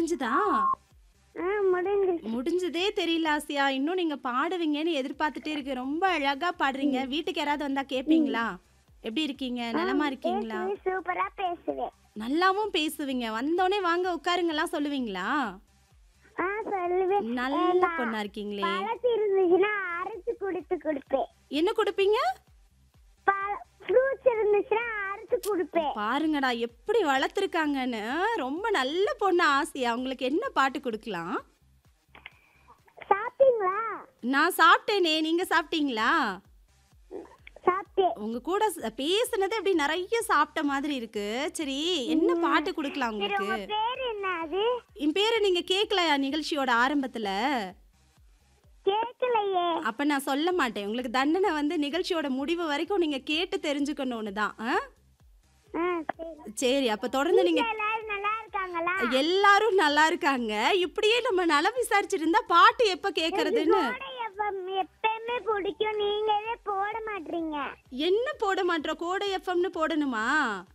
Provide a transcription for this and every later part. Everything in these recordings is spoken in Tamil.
முடிஞ்சுதா ஆ முடிஞ்சிருச்சு முடிஞ்சதே தெரியல ஆசியா இன்னும் நீங்க பாடுவீங்கன்னு எதிர்பார்த்துட்டே இருக்கு ரொம்ப அழகா பாடுறீங்க வீட்டுக்கு யாராவது வந்தா கேப்பீங்களா எப்படி இருக்கீங்க நலமா இருக்கீங்களா நீ சூப்பரா பேசுவேன் நல்லாவும் பேசுவீங்க வந்தோடனே வாங்க உட்காருங்கலாம் சொல்லுவீங்களா ஆ சொல்லுவேன் நல்ல பொண்ணா இருக்கீங்களே பழத்து இருந்துச்சுன்னா அரைச்சு கொடுத்து கொடுப்பேன் என்ன கொடுப்பீங்க ஃப்ரூட்ஸ் இருந்துச்சுன்னா அரைச்சு கொடுப்பேன் பாருங்கடா எப்படி வளர்த்துருக்காங்கன்னு ரொம்ப நல்ல பொண்ணு ஆசையா உங்களுக்கு என்ன பாட்டு கொடுக்கலாம் சாப்பிட்டீங்களா நான் சாப்பிட்டேனே நீங்க சாப்பிட்டீங்களா சாப்பிட்டேன் உங்க கூட ச- பேசுனதே அப்படி நிறைய சாப்பிட்ட மாதிரி இருக்கு சரி என்ன பாட்டு கொடுக்கலாம் சரி உங்களுக்கு உங்க பேர் என்ன அது என் பேரை நீங்க கேட்கலையா நிகழ்ச்சியோட ஆரம்பத்துல கேட்கலையே அப்ப நான் சொல்ல மாட்டேன் உங்களுக்கு தண்டனை வந்து நிகழ்ச்சியோட முடிவு வரைக்கும் நீங்க கேட்டு தெரிஞ்சுக்கணும்னு தான் ஆ? ஆ சரி சரி அப்ப தொடர்ந்து நீங்க எல்லாரும் நல்லா இருக்காங்களா எல்லாரும் நல்லா இருக்காங்க இப்படியே நம்ம நலம் விசாரிச்சிட்டு இருந்தா பாட்டு எப்ப கேக்குறதுன்னு கோடை எஃப்எம் எப்பயுமே பிடிக்கும் நீங்களே போட மாட்டீங்க என்ன போட மாட்டோம் கோடை எஃப்எம்னு போடணுமா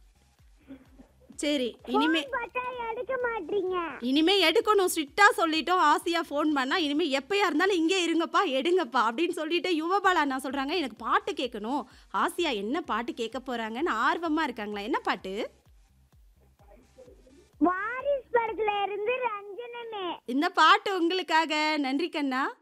சரி இனிமே பார்த்தா எடுக்க மாட்டீங்க இனிமே எடுக்கணும் ஸ்ட்ரிக்டா சொல்லிட்டோம் ஆசையா ஃபோன் பண்ணா இனிமே எப்பயா இருந்தாலும் இங்கே இருங்கப்பா எடுங்கப்பா அப்படின்னு சொல்லிட்டு யுவபாலா நான் சொல்றாங்க எனக்கு பாட்டு கேட்கணும் ஆசியா என்ன பாட்டு கேட்க போறாங்கன்னு ஆர்வமா இருக்காங்களா என்ன பாட்டு வாரிஸ் படத்துல இருந்து ரஞ்சனமே இந்த பாட்டு உங்களுக்காக நன்றி கண்ணா